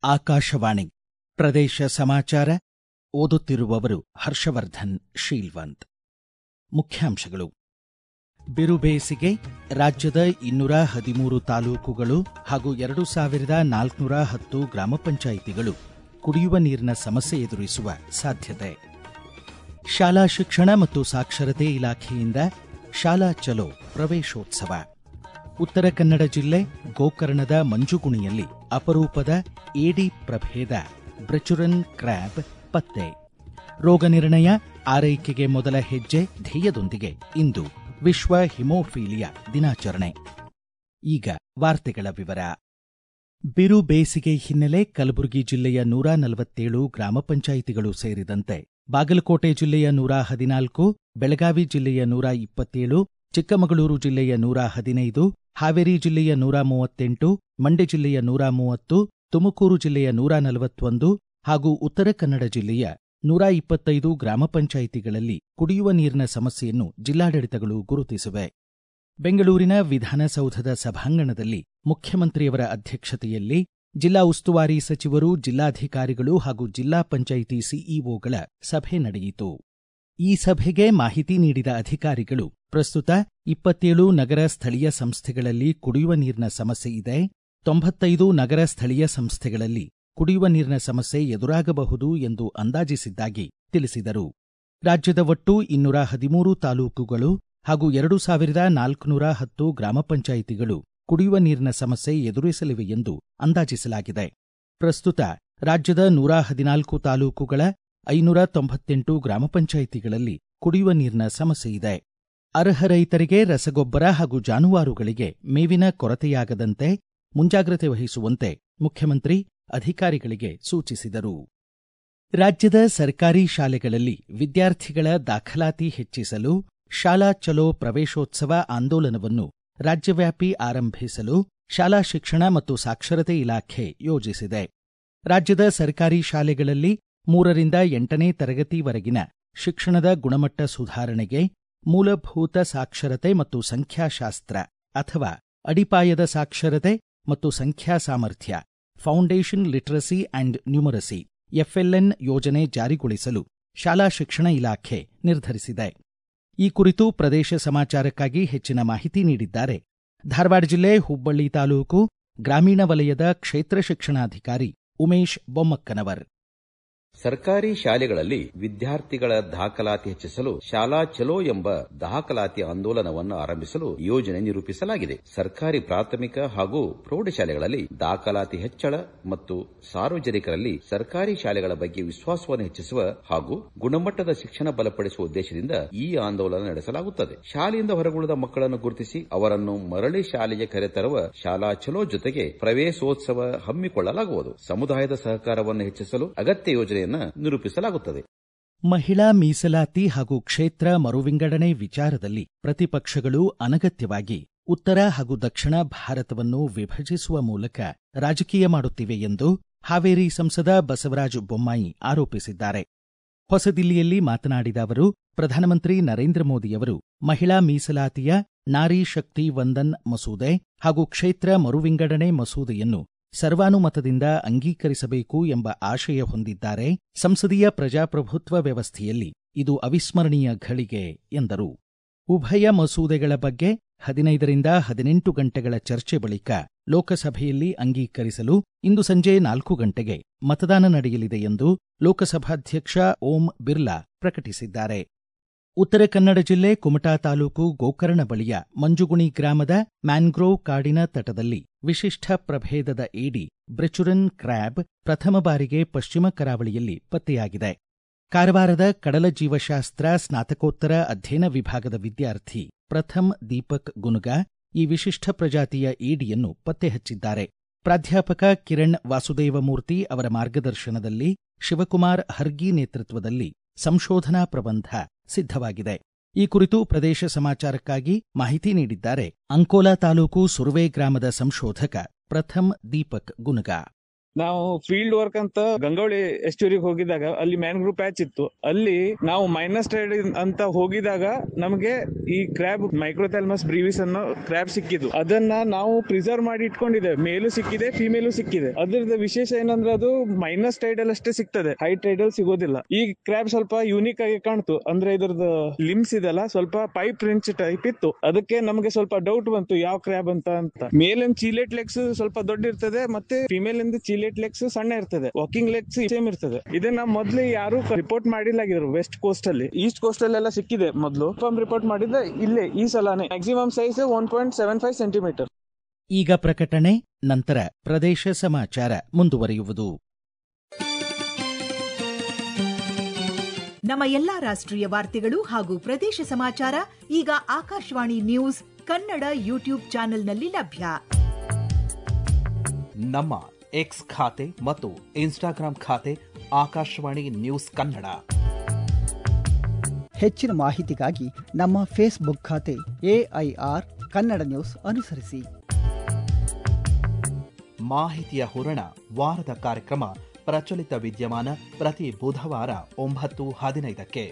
ಆಕಾಶವಾಣಿ ಪ್ರದೇಶ ಸಮಾಚಾರ ಓದುತ್ತಿರುವವರು ಹರ್ಷವರ್ಧನ್ ಶೀಲ್ವಂತ್ ಮುಖ್ಯಾಂಶಗಳು ಬಿರುಬೇಸಿಗೆ ರಾಜ್ಯದ ಇನ್ನೂರ ಹದಿಮೂರು ತಾಲೂಕುಗಳು ಹಾಗೂ ಎರಡು ಸಾವಿರದ ನಾಲ್ಕುನೂರ ಹತ್ತು ಗ್ರಾಮ ಪಂಚಾಯಿತಿಗಳು ಕುಡಿಯುವ ನೀರಿನ ಸಮಸ್ಯೆ ಎದುರಿಸುವ ಸಾಧ್ಯತೆ ಶಾಲಾ ಶಿಕ್ಷಣ ಮತ್ತು ಸಾಕ್ಷರತೆ ಇಲಾಖೆಯಿಂದ ಶಾಲಾ ಚಲೋ ಪ್ರವೇಶೋತ್ಸವ ಉತ್ತರ ಕನ್ನಡ ಜಿಲ್ಲೆ ಗೋಕರ್ಣದ ಮಂಜುಗುಣಿಯಲ್ಲಿ ಅಪರೂಪದ ಏಡಿ ಪ್ರಭೇದ ಬ್ರೆಚುರನ್ ಕ್ರ್ಯಾಬ್ ಪತ್ತೆ ರೋಗ ನಿರ್ಣಯ ಆರೈಕೆಗೆ ಮೊದಲ ಹೆಜ್ಜೆ ಧ್ಯೇಯದೊಂದಿಗೆ ಇಂದು ವಿಶ್ವ ಹಿಮೋಫೀಲಿಯಾ ದಿನಾಚರಣೆ ಈಗ ವಾರ್ತೆಗಳ ವಿವರ ಬಿರು ಬೇಸಿಗೆ ಹಿನ್ನೆಲೆ ಕಲಬುರಗಿ ಜಿಲ್ಲೆಯ ನೂರ ನಲವತ್ತೇಳು ಗ್ರಾಮ ಪಂಚಾಯಿತಿಗಳು ಸೇರಿದಂತೆ ಬಾಗಲಕೋಟೆ ಜಿಲ್ಲೆಯ ನೂರ ಹದಿನಾಲ್ಕು ಬೆಳಗಾವಿ ಜಿಲ್ಲೆಯ ನೂರ ಇಪ್ಪತ್ತೇಳು ಚಿಕ್ಕಮಗಳೂರು ಜಿಲ್ಲೆಯ ನೂರ ಹದಿನೈದು ಹಾವೇರಿ ಜಿಲ್ಲೆಯ ನೂರ ಮೂವತ್ತೆಂಟು ಮಂಡ್ಯ ಜಿಲ್ಲೆಯ ನೂರ ಮೂವತ್ತು ತುಮಕೂರು ಜಿಲ್ಲೆಯ ನೂರ ನಲವತ್ತೊಂದು ಹಾಗೂ ಉತ್ತರ ಕನ್ನಡ ಜಿಲ್ಲೆಯ ನೂರ ಇಪ್ಪತ್ತೈದು ಗ್ರಾಮ ಪಂಚಾಯಿತಿಗಳಲ್ಲಿ ಕುಡಿಯುವ ನೀರಿನ ಸಮಸ್ಯೆಯನ್ನು ಜಿಲ್ಲಾಡಳಿತಗಳು ಗುರುತಿಸಿವೆ ಬೆಂಗಳೂರಿನ ವಿಧಾನಸೌಧದ ಸಭಾಂಗಣದಲ್ಲಿ ಮುಖ್ಯಮಂತ್ರಿಯವರ ಅಧ್ಯಕ್ಷತೆಯಲ್ಲಿ ಜಿಲ್ಲಾ ಉಸ್ತುವಾರಿ ಸಚಿವರು ಜಿಲ್ಲಾಧಿಕಾರಿಗಳು ಹಾಗೂ ಜಿಲ್ಲಾ ಪಂಚಾಯಿತಿ ಸಿಇಒಗಳ ಸಭೆ ನಡೆಯಿತು ಈ ಸಭೆಗೆ ಮಾಹಿತಿ ನೀಡಿದ ಅಧಿಕಾರಿಗಳು ಪ್ರಸ್ತುತ ಇಪ್ಪತ್ತೇಳು ನಗರ ಸ್ಥಳೀಯ ಸಂಸ್ಥೆಗಳಲ್ಲಿ ಕುಡಿಯುವ ನೀರಿನ ಸಮಸ್ಯೆ ಇದೆ ತೊಂಬತ್ತೈದು ನಗರ ಸ್ಥಳೀಯ ಸಂಸ್ಥೆಗಳಲ್ಲಿ ಕುಡಿಯುವ ನೀರಿನ ಸಮಸ್ಯೆ ಎದುರಾಗಬಹುದು ಎಂದು ಅಂದಾಜಿಸಿದ್ದಾಗಿ ತಿಳಿಸಿದರು ರಾಜ್ಯದ ಒಟ್ಟು ಇನ್ನೂರ ಹದಿಮೂರು ತಾಲೂಕುಗಳು ಹಾಗೂ ಎರಡು ಸಾವಿರದ ನಾಲ್ಕುನೂರ ಹತ್ತು ಗ್ರಾಮ ಪಂಚಾಯಿತಿಗಳು ಕುಡಿಯುವ ನೀರಿನ ಸಮಸ್ಯೆ ಎದುರಿಸಲಿವೆ ಎಂದು ಅಂದಾಜಿಸಲಾಗಿದೆ ಪ್ರಸ್ತುತ ರಾಜ್ಯದ ನೂರ ಹದಿನಾಲ್ಕು ತಾಲೂಕುಗಳ ಐನೂರ ತೊಂಬತ್ತೆಂಟು ಗ್ರಾಮ ಪಂಚಾಯಿತಿಗಳಲ್ಲಿ ಕುಡಿಯುವ ನೀರಿನ ಸಮಸ್ಯೆ ಇದೆ ಅರ್ಹ ರೈತರಿಗೆ ರಸಗೊಬ್ಬರ ಹಾಗೂ ಜಾನುವಾರುಗಳಿಗೆ ಮೇವಿನ ಕೊರತೆಯಾಗದಂತೆ ಮುಂಜಾಗ್ರತೆ ವಹಿಸುವಂತೆ ಮುಖ್ಯಮಂತ್ರಿ ಅಧಿಕಾರಿಗಳಿಗೆ ಸೂಚಿಸಿದರು ರಾಜ್ಯದ ಸರ್ಕಾರಿ ಶಾಲೆಗಳಲ್ಲಿ ವಿದ್ಯಾರ್ಥಿಗಳ ದಾಖಲಾತಿ ಹೆಚ್ಚಿಸಲು ಶಾಲಾ ಚಲೋ ಪ್ರವೇಶೋತ್ಸವ ಆಂದೋಲನವನ್ನು ರಾಜ್ಯವ್ಯಾಪಿ ಆರಂಭಿಸಲು ಶಾಲಾ ಶಿಕ್ಷಣ ಮತ್ತು ಸಾಕ್ಷರತೆ ಇಲಾಖೆ ಯೋಜಿಸಿದೆ ರಾಜ್ಯದ ಸರ್ಕಾರಿ ಶಾಲೆಗಳಲ್ಲಿ ಮೂರರಿಂದ ಎಂಟನೇ ತರಗತಿವರೆಗಿನ ಶಿಕ್ಷಣದ ಗುಣಮಟ್ಟ ಸುಧಾರಣೆಗೆ ಮೂಲಭೂತ ಸಾಕ್ಷರತೆ ಮತ್ತು ಸಂಖ್ಯಾಶಾಸ್ತ್ರ ಅಥವಾ ಅಡಿಪಾಯದ ಸಾಕ್ಷರತೆ ಮತ್ತು ಸಂಖ್ಯಾ ಸಾಮರ್ಥ್ಯ foundation literacy and numeracy FLN ಯೋಜನೆ ಜಾರಿಗೊಳಿಸಲು ಶಾಲಾ ಶಿಕ್ಷಣ ಇಲಾಖೆ ನಿರ್ಧರಿಸಿದೆ ಈ ಕುರಿತು ಪ್ರದೇಶ ಸಮಾಚಾರಕ್ಕಾಗಿ ಹೆಚ್ಚಿನ ಮಾಹಿತಿ ನೀಡಿದ್ದಾರೆ ಧಾರವಾಡ ಜಿಲ್ಲೆ ಹುಬ್ಬಳ್ಳಿ ತಾಲೂಕು ಗ್ರಾಮೀಣ ವಲಯದ ಕ್ಷೇತ್ರ ಶಿಕ್ಷಣಾಧಿಕಾರಿ ಉಮೇಶ್ ಬೊಮ್ಮಕ್ಕನವರ್ ಸರ್ಕಾರಿ ಶಾಲೆಗಳಲ್ಲಿ ವಿದ್ಯಾರ್ಥಿಗಳ ದಾಖಲಾತಿ ಹೆಚ್ಚಿಸಲು ಶಾಲಾ ಚಲೋ ಎಂಬ ದಾಖಲಾತಿ ಆಂದೋಲನವನ್ನು ಆರಂಭಿಸಲು ಯೋಜನೆ ನಿರೂಪಿಸಲಾಗಿದೆ ಸರ್ಕಾರಿ ಪ್ರಾಥಮಿಕ ಹಾಗೂ ಪ್ರೌಢಶಾಲೆಗಳಲ್ಲಿ ದಾಖಲಾತಿ ಹೆಚ್ಚಳ ಮತ್ತು ಸಾರ್ವಜನಿಕರಲ್ಲಿ ಸರ್ಕಾರಿ ಶಾಲೆಗಳ ಬಗ್ಗೆ ವಿಶ್ವಾಸವನ್ನು ಹೆಚ್ಚಿಸುವ ಹಾಗೂ ಗುಣಮಟ್ಟದ ಶಿಕ್ಷಣ ಬಲಪಡಿಸುವ ಉದ್ದೇಶದಿಂದ ಈ ಆಂದೋಲನ ನಡೆಸಲಾಗುತ್ತದೆ ಶಾಲೆಯಿಂದ ಹೊರಗುಳಿದ ಮಕ್ಕಳನ್ನು ಗುರುತಿಸಿ ಅವರನ್ನು ಮರಳಿ ಶಾಲೆಗೆ ಕರೆತರುವ ಶಾಲಾ ಚಲೋ ಜೊತೆಗೆ ಪ್ರವೇಶೋತ್ಸವ ಹಮ್ಮಿಕೊಳ್ಳಲಾಗುವುದು ಸಮುದಾಯದ ಸಹಕಾರವನ್ನು ಹೆಚ್ಚಿಸಲು ಅಗತ್ಯ ಯೋಜನೆಯನ್ನು ನಿರೂಪಿಸಲಾಗುತ್ತದೆ ಮಹಿಳಾ ಮೀಸಲಾತಿ ಹಾಗೂ ಕ್ಷೇತ್ರ ಮರುವಿಂಗಡಣೆ ವಿಚಾರದಲ್ಲಿ ಪ್ರತಿಪಕ್ಷಗಳು ಅನಗತ್ಯವಾಗಿ ಉತ್ತರ ಹಾಗೂ ದಕ್ಷಿಣ ಭಾರತವನ್ನು ವಿಭಜಿಸುವ ಮೂಲಕ ರಾಜಕೀಯ ಮಾಡುತ್ತಿವೆ ಎಂದು ಹಾವೇರಿ ಸಂಸದ ಬಸವರಾಜ ಬೊಮ್ಮಾಯಿ ಆರೋಪಿಸಿದ್ದಾರೆ ಹೊಸದಿಲ್ಲಿಯಲ್ಲಿ ಮಾತನಾಡಿದ ಅವರು ಪ್ರಧಾನಮಂತ್ರಿ ನರೇಂದ್ರ ಮೋದಿಯವರು ಮಹಿಳಾ ಮೀಸಲಾತಿಯ ನಾರಿ ಶಕ್ತಿ ವಂದನ್ ಮಸೂದೆ ಹಾಗೂ ಕ್ಷೇತ್ರ ಮರುವಿಂಗಡಣೆ ಮಸೂದೆಯನ್ನು ಸರ್ವಾನುಮತದಿಂದ ಅಂಗೀಕರಿಸಬೇಕು ಎಂಬ ಆಶಯ ಹೊಂದಿದ್ದಾರೆ ಸಂಸದೀಯ ಪ್ರಜಾಪ್ರಭುತ್ವ ವ್ಯವಸ್ಥೆಯಲ್ಲಿ ಇದು ಅವಿಸ್ಮರಣೀಯ ಘಳಿಗೆ ಎಂದರು ಉಭಯ ಮಸೂದೆಗಳ ಬಗ್ಗೆ ಹದಿನೈದರಿಂದ ಹದಿನೆಂಟು ಗಂಟೆಗಳ ಚರ್ಚೆ ಬಳಿಕ ಲೋಕಸಭೆಯಲ್ಲಿ ಅಂಗೀಕರಿಸಲು ಇಂದು ಸಂಜೆ ನಾಲ್ಕು ಗಂಟೆಗೆ ಮತದಾನ ನಡೆಯಲಿದೆ ಎಂದು ಲೋಕಸಭಾಧ್ಯಕ್ಷ ಓಂ ಬಿರ್ಲಾ ಪ್ರಕಟಿಸಿದ್ದಾರೆ ಉತ್ತರ ಕನ್ನಡ ಜಿಲ್ಲೆ ಕುಮಟಾ ತಾಲೂಕು ಗೋಕರ್ಣ ಬಳಿಯ ಮಂಜುಗುಣಿ ಗ್ರಾಮದ ಮ್ಯಾಂಗ್ರೋವ್ ಕಾಡಿನ ತಟದಲ್ಲಿ ವಿಶಿಷ್ಟ ಪ್ರಭೇದದ ಏಡಿ ಬ್ರೆಚುರನ್ ಕ್ರ್ಯಾಬ್ ಪ್ರಥಮ ಬಾರಿಗೆ ಪಶ್ಚಿಮ ಕರಾವಳಿಯಲ್ಲಿ ಪತ್ತೆಯಾಗಿದೆ ಕಾರವಾರದ ಕಡಲ ಜೀವಶಾಸ್ತ್ರ ಸ್ನಾತಕೋತ್ತರ ಅಧ್ಯಯನ ವಿಭಾಗದ ವಿದ್ಯಾರ್ಥಿ ಪ್ರಥಮ್ ದೀಪಕ್ ಗುನುಗಾ ಈ ವಿಶಿಷ್ಟ ಪ್ರಜಾತಿಯ ಏಡಿಯನ್ನು ಪತ್ತೆ ಹಚ್ಚಿದ್ದಾರೆ ಪ್ರಾಧ್ಯಾಪಕ ಕಿರಣ್ ವಾಸುದೇವಮೂರ್ತಿ ಅವರ ಮಾರ್ಗದರ್ಶನದಲ್ಲಿ ಶಿವಕುಮಾರ್ ಹರ್ಗಿ ನೇತೃತ್ವದಲ್ಲಿ ಸಂಶೋಧನಾ ಪ್ರಬಂಧ ಸಿದ್ಧವಾಗಿದೆ ಈ ಕುರಿತು ಪ್ರದೇಶ ಸಮಾಚಾರಕ್ಕಾಗಿ ಮಾಹಿತಿ ನೀಡಿದ್ದಾರೆ ಅಂಕೋಲಾ ತಾಲೂಕು ಸುರ್ವೆ ಗ್ರಾಮದ ಸಂಶೋಧಕ ಪ್ರಥಮ್ ದೀಪಕ್ ಗುನಗಾ ನಾವು ಫೀಲ್ಡ್ ವರ್ಕ್ ಅಂತ ಗಂಗೋಳಿ ಎಸ್ಟೂರಿಗೆ ಹೋಗಿದಾಗ ಅಲ್ಲಿ ಮ್ಯಾನ್ಗ್ರೂವ್ ಪ್ಯಾಚ್ ಇತ್ತು ಅಲ್ಲಿ ನಾವು ಮೈನಸ್ ಟ್ರೇಡ್ ಅಂತ ಹೋಗಿದಾಗ ನಮಗೆ ಈ ಕ್ರ್ಯಾಬ್ ಮೈಕ್ರೋಥೆಲ್ಮಸ್ ಬ್ರೀವಿಸ್ ಅನ್ನೋ ಕ್ರ್ಯಾಬ್ ಸಿಕ್ಕಿದ್ದು ಅದನ್ನ ನಾವು ಪ್ರಿಸರ್ವ್ ಮಾಡಿ ಇಟ್ಕೊಂಡಿದ್ದೇವೆ ಮೇಲು ಸಿಕ್ಕಿದೆ ಫಿಮೇಲು ಸಿಕ್ಕಿದೆ ಅದ್ರದ್ದು ವಿಶೇಷ ಏನಂದ್ರೆ ಅದು ಮೈನಸ್ ಟೈಡಲ್ ಅಷ್ಟೇ ಸಿಗ್ತದೆ ಹೈ ಟೈಡಲ್ ಸಿಗೋದಿಲ್ಲ ಈ ಕ್ರ್ಯಾಬ್ ಸ್ವಲ್ಪ ಯೂನಿಕ್ ಆಗಿ ಕಾಣ್ತು ಅಂದ್ರೆ ಇದ್ರದ್ದು ಲಿಮ್ಸ್ ಇದೆಲ್ಲ ಸ್ವಲ್ಪ ಪೈಪ್ ರಿಂಚ್ ಟೈಪ್ ಇತ್ತು ಅದಕ್ಕೆ ನಮಗೆ ಸ್ವಲ್ಪ ಡೌಟ್ ಬಂತು ಯಾವ ಕ್ರ್ಯಾಬ್ ಅಂತ ಅಂತ ಮೇಲಿನ ಚೀಲೆಟ್ ಲೆಗ್ಸ್ ಸ್ವಲ್ಪ ದೊಡ್ಡ ಇರ್ತದೆ ಮತ್ತೆ ಫಿಮೇಲ್ ಇಂದ ಚೀಲೆಟ್ ಲೆಗ್ಸ್ ಸಣ್ಣ ಇರ್ತದೆ ವಾಕಿಂಗ್ ಲೆಗ್ಸ್ ಸೇಮ್ ಇರ್ತದೆ ಇದನ್ನ ಮೊದ್ಲು ಯಾರು ರಿಪೋರ್ಟ್ ಮಾಡಿಲ್ಲಾಗಿದ್ರು ವೆಸ್ಟ್ ಕೋಸ್ಟ್ ಅಲ್ಲಿ ಈಸ್ಟ್ ಕೋಸ್ಟ್ ಅಲ್ಲಿ ಎಲ್ಲ ಸಿಕ್ಕಿದೆ ಮೊದಲು ರಿಪೋರ್ಟ್ ಮಾಡಿದ್ರೆ ಇಲ್ಲೇ ಈ ಸಲಾನೆ maximum size one point seven five centimetre ಈಗ ಪ್ರಕಟಣೆ ನಂತರ ಪ್ರದೇಶ ಸಮಾಚಾರ ಮುಂದುವರಿಯುವುದು ನಮ್ಮ ಎಲ್ಲಾ ರಾಷ್ಟ್ರೀಯ ವಾರ್ತೆಗಳು ಹಾಗೂ ಪ್ರದೇಶ ಸಮಾಚಾರ ಈಗ ಆಕಾಶವಾಣಿ ನ್ಯೂಸ್ ಕನ್ನಡ ಯೂಟ್ಯೂಬ್ ಚಾನೆಲ್ನಲ್ಲಿ ಲಭ್ಯ ನಮ್ಮ ಎಕ್ಸ್ ಖಾತೆ ಮತ್ತು ಇನ್ಸ್ಟಾಗ್ರಾಂ ಖಾತೆ ಆಕಾಶವಾಣಿ ನ್ಯೂಸ್ ಕನ್ನಡ ಹೆಚ್ಚಿನ ಮಾಹಿತಿಗಾಗಿ ನಮ್ಮ ಫೇಸ್ಬುಕ್ ಖಾತೆ ಎಐಆರ್ ಕನ್ನಡ ನ್ಯೂಸ್ ಅನುಸರಿಸಿ ಮಾಹಿತಿಯ ಹೂರಣ ವಾರದ ಕಾರ್ಯಕ್ರಮ ಪ್ರಚಲಿತ ವಿದ್ಯಮಾನ ಪ್ರತಿ ಬುಧವಾರ ಒಂಬತ್ತು ಹದಿನೈದಕ್ಕೆ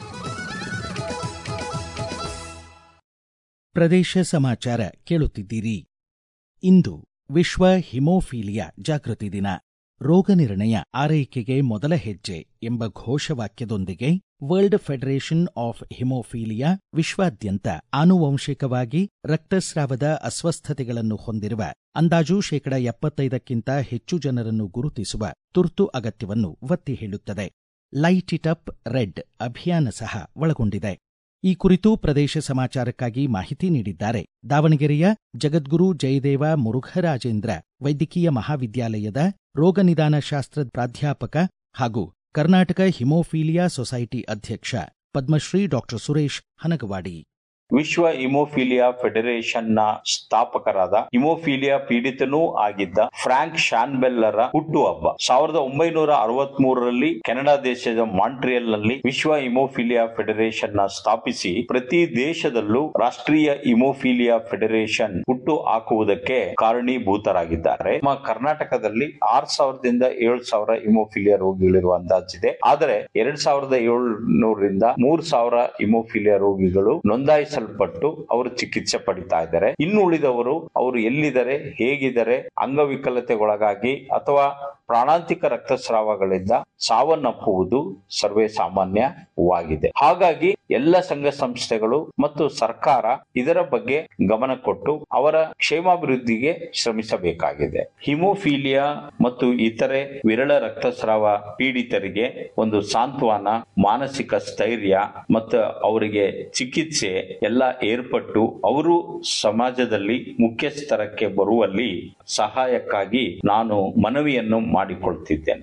ಪ್ರದೇಶ ಸಮಾಚಾರ ಕೇಳುತ್ತಿದ್ದೀರಿ ಇಂದು ವಿಶ್ವ ಹಿಮೋಫೀಲಿಯಾ ಜಾಗೃತಿ ದಿನ ರೋಗ ನಿರ್ಣಯ ಆರೈಕೆಗೆ ಮೊದಲ ಹೆಜ್ಜೆ ಎಂಬ ಘೋಷವಾಕ್ಯದೊಂದಿಗೆ ವರ್ಲ್ಡ್ ಫೆಡರೇಷನ್ ಆಫ್ ಹಿಮೋಫೀಲಿಯಾ ವಿಶ್ವಾದ್ಯಂತ ಆನುವಂಶಿಕವಾಗಿ ರಕ್ತಸ್ರಾವದ ಅಸ್ವಸ್ಥತೆಗಳನ್ನು ಹೊಂದಿರುವ ಅಂದಾಜು ಶೇಕಡ ಎಪ್ಪತ್ತೈದಕ್ಕಿಂತ ಹೆಚ್ಚು ಜನರನ್ನು ಗುರುತಿಸುವ ತುರ್ತು ಅಗತ್ಯವನ್ನು ಒತ್ತಿ ಹೇಳುತ್ತದೆ ಲೈಟ್ ಇಟ್ ಅಪ್ ರೆಡ್ ಅಭಿಯಾನ ಸಹ ಒಳಗೊಂಡಿದೆ ಈ ಕುರಿತು ಪ್ರದೇಶ ಸಮಾಚಾರಕ್ಕಾಗಿ ಮಾಹಿತಿ ನೀಡಿದ್ದಾರೆ ದಾವಣಗೆರೆಯ ಜಗದ್ಗುರು ಜಯದೇವ ಮುರುಘರಾಜೇಂದ್ರ ವೈದ್ಯಕೀಯ ಮಹಾವಿದ್ಯಾಲಯದ ರೋಗ ನಿದಾನ ಶಾಸ್ತ್ರ ಪ್ರಾಧ್ಯಾಪಕ ಹಾಗೂ ಕರ್ನಾಟಕ ಹಿಮೋಫೀಲಿಯಾ ಸೊಸೈಟಿ ಅಧ್ಯಕ್ಷ ಪದ್ಮಶ್ರೀ ಡಾಕ್ಟರ್ ಸುರೇಶ್ ಹನಗವಾಡಿ ವಿಶ್ವ ಹಿಮೋಫಿಲಿಯಾ ಫೆಡರೇಷನ್ ನ ಸ್ಥಾಪಕರಾದ ಹಿಮೋಫಿಲಿಯಾ ಪೀಡಿತನೂ ಆಗಿದ್ದ ಫ್ರಾಂಕ್ ಶಾನ್ಬೆಲ್ಲರ ಹುಟ್ಟುಹಬ್ಬ ಸಾವಿರದ ಒಂಬೈನೂರ ಅರವತ್ತ್ ಮೂರರಲ್ಲಿ ಕೆನಡಾ ದೇಶದ ಮಾಂಟ್ರಿಯಲ್ ನಲ್ಲಿ ವಿಶ್ವ ಹಿಮೋಫಿಲಿಯಾ ಫೆಡರೇಷನ್ ನ ಸ್ಥಾಪಿಸಿ ಪ್ರತಿ ದೇಶದಲ್ಲೂ ರಾಷ್ಟ್ರೀಯ ಹಿಮೋಫಿಲಿಯಾ ಫೆಡರೇಷನ್ ಹುಟ್ಟು ಹಾಕುವುದಕ್ಕೆ ಕಾರಣೀಭೂತರಾಗಿದ್ದಾರೆ ನಮ್ಮ ಕರ್ನಾಟಕದಲ್ಲಿ ಆರ್ ಸಾವಿರದಿಂದ ಏಳು ಸಾವಿರ ಹಿಮೋಫಿಲಿಯಾ ರೋಗಿಗಳಿರುವ ಅಂದಾಜಿದೆ ಆದರೆ ಎರಡ್ ಸಾವಿರದ ಏಳ್ನೂರರಿಂದ ಮೂರ್ ಸಾವಿರ ಹಿಮೋಫಿಲಿಯಾ ರೋಗಿಗಳು ನೋಂದಾಯಿಸಲ್ಪಟ್ಟು ಅವರು ಚಿಕಿತ್ಸೆ ಪಡಿತಾ ಇದ್ದಾರೆ ಇನ್ನು ಉಳಿದವರು ಅವರು ಎಲ್ಲಿದ್ದಾರೆ ಹೇಗಿದ್ದಾರೆ ಅಂಗವಿಕಲತೆಗೊಳಗಾಗಿ ಅಥವಾ ಪ್ರಾಣಾಂತಿಕ ರಕ್ತಸ್ರಾವಗಳಿಂದ ಸಾವನ್ನಪ್ಪುವುದು ಸರ್ವೇ ಸಾಮಾನ್ಯವಾಗಿದೆ ಹಾಗಾಗಿ ಎಲ್ಲ ಸಂಘ ಸಂಸ್ಥೆಗಳು ಮತ್ತು ಸರ್ಕಾರ ಇದರ ಬಗ್ಗೆ ಗಮನ ಕೊಟ್ಟು ಅವರ ಕ್ಷೇಮಾಭಿವೃದ್ಧಿಗೆ ಶ್ರಮಿಸಬೇಕಾಗಿದೆ ಹಿಮೋಫೀಲಿಯಾ ಮತ್ತು ಇತರೆ ವಿರಳ ರಕ್ತಸ್ರಾವ ಪೀಡಿತರಿಗೆ ಒಂದು ಸಾಂತ್ವನ ಮಾನಸಿಕ ಸ್ಥೈರ್ಯ ಮತ್ತು ಅವರಿಗೆ ಚಿಕಿತ್ಸೆ ಎಲ್ಲ ಏರ್ಪಟ್ಟು ಅವರು ಸಮಾಜದಲ್ಲಿ ಮುಖ್ಯಸ್ಥರಕ್ಕೆ ಬರುವಲ್ಲಿ ಸಹಾಯಕ್ಕಾಗಿ ನಾನು ಮನವಿಯನ್ನು ಮಾಡಿಕೊಳ್ತಿದ್ದೇನೆ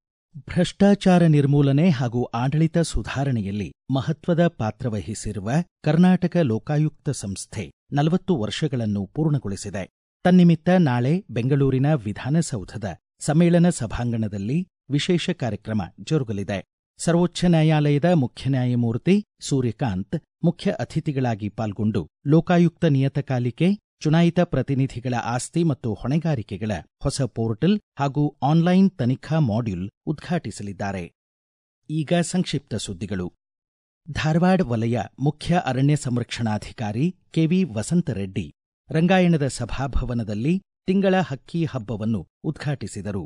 ಭ್ರಷ್ಟಾಚಾರ ನಿರ್ಮೂಲನೆ ಹಾಗೂ ಆಡಳಿತ ಸುಧಾರಣೆಯಲ್ಲಿ ಮಹತ್ವದ ಪಾತ್ರ ವಹಿಸಿರುವ ಕರ್ನಾಟಕ ಲೋಕಾಯುಕ್ತ ಸಂಸ್ಥೆ ನಲವತ್ತು ವರ್ಷಗಳನ್ನು ಪೂರ್ಣಗೊಳಿಸಿದೆ ತನ್ನಿಮಿತ್ತ ನಾಳೆ ಬೆಂಗಳೂರಿನ ವಿಧಾನಸೌಧದ ಸಮ್ಮೇಳನ ಸಭಾಂಗಣದಲ್ಲಿ ವಿಶೇಷ ಕಾರ್ಯಕ್ರಮ ಜರುಗಲಿದೆ ಸರ್ವೋಚ್ಚ ನ್ಯಾಯಾಲಯದ ಮುಖ್ಯ ನ್ಯಾಯಮೂರ್ತಿ ಸೂರ್ಯಕಾಂತ್ ಮುಖ್ಯ ಅತಿಥಿಗಳಾಗಿ ಪಾಲ್ಗೊಂಡು ಲೋಕಾಯುಕ್ತ ನಿಯತಕಾಲಿಕೆ ಚುನಾಯಿತ ಪ್ರತಿನಿಧಿಗಳ ಆಸ್ತಿ ಮತ್ತು ಹೊಣೆಗಾರಿಕೆಗಳ ಹೊಸ ಪೋರ್ಟಲ್ ಹಾಗೂ ಆನ್ಲೈನ್ ತನಿಖಾ ಮಾಡ್ಯೂಲ್ ಉದ್ಘಾಟಿಸಲಿದ್ದಾರೆ ಈಗ ಸಂಕ್ಷಿಪ್ತ ಸುದ್ದಿಗಳು ಧಾರವಾಡ ವಲಯ ಮುಖ್ಯ ಅರಣ್ಯ ಸಂರಕ್ಷಣಾಧಿಕಾರಿ ಕೆವಿ ವಸಂತರೆಡ್ಡಿ ರಂಗಾಯಣದ ಸಭಾಭವನದಲ್ಲಿ ತಿಂಗಳ ಹಕ್ಕಿ ಹಬ್ಬವನ್ನು ಉದ್ಘಾಟಿಸಿದರು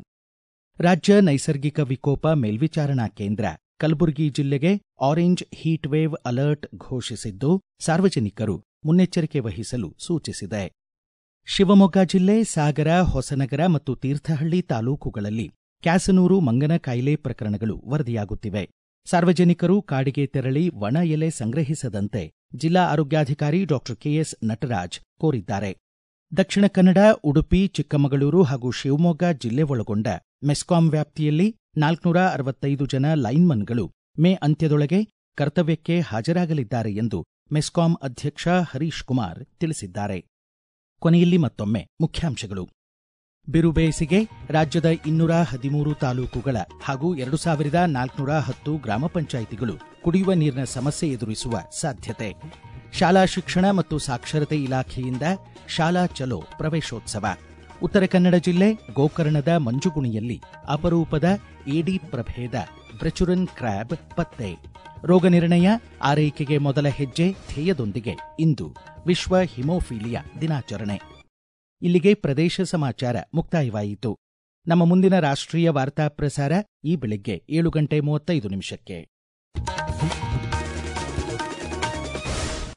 ರಾಜ್ಯ ನೈಸರ್ಗಿಕ ವಿಕೋಪ ಮೇಲ್ವಿಚಾರಣಾ ಕೇಂದ್ರ ಕಲಬುರಗಿ ಜಿಲ್ಲೆಗೆ ಆರೆಂಜ್ ಹೀಟ್ ವೇವ್ ಅಲರ್ಟ್ ಘೋಷಿಸಿದ್ದು ಸಾರ್ವಜನಿಕರು ಮುನ್ನೆಚ್ಚರಿಕೆ ವಹಿಸಲು ಸೂಚಿಸಿದೆ ಶಿವಮೊಗ್ಗ ಜಿಲ್ಲೆ ಸಾಗರ ಹೊಸನಗರ ಮತ್ತು ತೀರ್ಥಹಳ್ಳಿ ತಾಲೂಕುಗಳಲ್ಲಿ ಕ್ಯಾಸನೂರು ಮಂಗನ ಕಾಯಿಲೆ ಪ್ರಕರಣಗಳು ವರದಿಯಾಗುತ್ತಿವೆ ಸಾರ್ವಜನಿಕರು ಕಾಡಿಗೆ ತೆರಳಿ ಒಣ ಎಲೆ ಸಂಗ್ರಹಿಸದಂತೆ ಜಿಲ್ಲಾ ಆರೋಗ್ಯಾಧಿಕಾರಿ ಡಾಕ್ಟರ್ ಕೆಎಸ್ ನಟರಾಜ್ ಕೋರಿದ್ದಾರೆ ದಕ್ಷಿಣ ಕನ್ನಡ ಉಡುಪಿ ಚಿಕ್ಕಮಗಳೂರು ಹಾಗೂ ಶಿವಮೊಗ್ಗ ಜಿಲ್ಲೆ ಒಳಗೊಂಡ ಮೆಸ್ಕಾಂ ವ್ಯಾಪ್ತಿಯಲ್ಲಿ ನಾಲ್ಕುನೂರ ಅರವತ್ತೈದು ಜನ ಲೈನ್ಮನ್ಗಳು ಮೇ ಅಂತ್ಯದೊಳಗೆ ಕರ್ತವ್ಯಕ್ಕೆ ಹಾಜರಾಗಲಿದ್ದಾರೆ ಎಂದು ಮೆಸ್ಕಾಂ ಅಧ್ಯಕ್ಷ ಹರೀಶ್ ಕುಮಾರ್ ತಿಳಿಸಿದ್ದಾರೆ ಕೊನೆಯಲ್ಲಿ ಮತ್ತೊಮ್ಮೆ ಮುಖ್ಯಾಂಶಗಳು ಬಿರುಬೇಸಿಗೆ ರಾಜ್ಯದ ಇನ್ನೂರ ಹದಿಮೂರು ತಾಲೂಕುಗಳ ಹಾಗೂ ಎರಡು ಸಾವಿರದ ನಾಲ್ಕುನೂರ ಹತ್ತು ಗ್ರಾಮ ಪಂಚಾಯಿತಿಗಳು ಕುಡಿಯುವ ನೀರಿನ ಸಮಸ್ಯೆ ಎದುರಿಸುವ ಸಾಧ್ಯತೆ ಶಾಲಾ ಶಿಕ್ಷಣ ಮತ್ತು ಸಾಕ್ಷರತೆ ಇಲಾಖೆಯಿಂದ ಶಾಲಾ ಚಲೋ ಪ್ರವೇಶೋತ್ಸವ ಉತ್ತರ ಕನ್ನಡ ಜಿಲ್ಲೆ ಗೋಕರ್ಣದ ಮಂಜುಗುಣಿಯಲ್ಲಿ ಅಪರೂಪದ ಏಡಿ ಪ್ರಭೇದ ಬ್ರೆಚುರನ್ ಕ್ರ್ಯಾಬ್ ಪತ್ತೆ ರೋಗ ನಿರ್ಣಯ ಆರೈಕೆಗೆ ಮೊದಲ ಹೆಜ್ಜೆ ಧ್ಯೇಯದೊಂದಿಗೆ ಇಂದು ವಿಶ್ವ ಹಿಮೋಫೀಲಿಯಾ ದಿನಾಚರಣೆ ಇಲ್ಲಿಗೆ ಪ್ರದೇಶ ಸಮಾಚಾರ ಮುಕ್ತಾಯವಾಯಿತು ನಮ್ಮ ಮುಂದಿನ ರಾಷ್ಟ್ರೀಯ ವಾರ್ತಾ ಪ್ರಸಾರ ಈ ಬೆಳಿಗ್ಗೆ ಏಳು ಗಂಟೆ ಮೂವತ್ತೈದು ನಿಮಿಷಕ್ಕೆ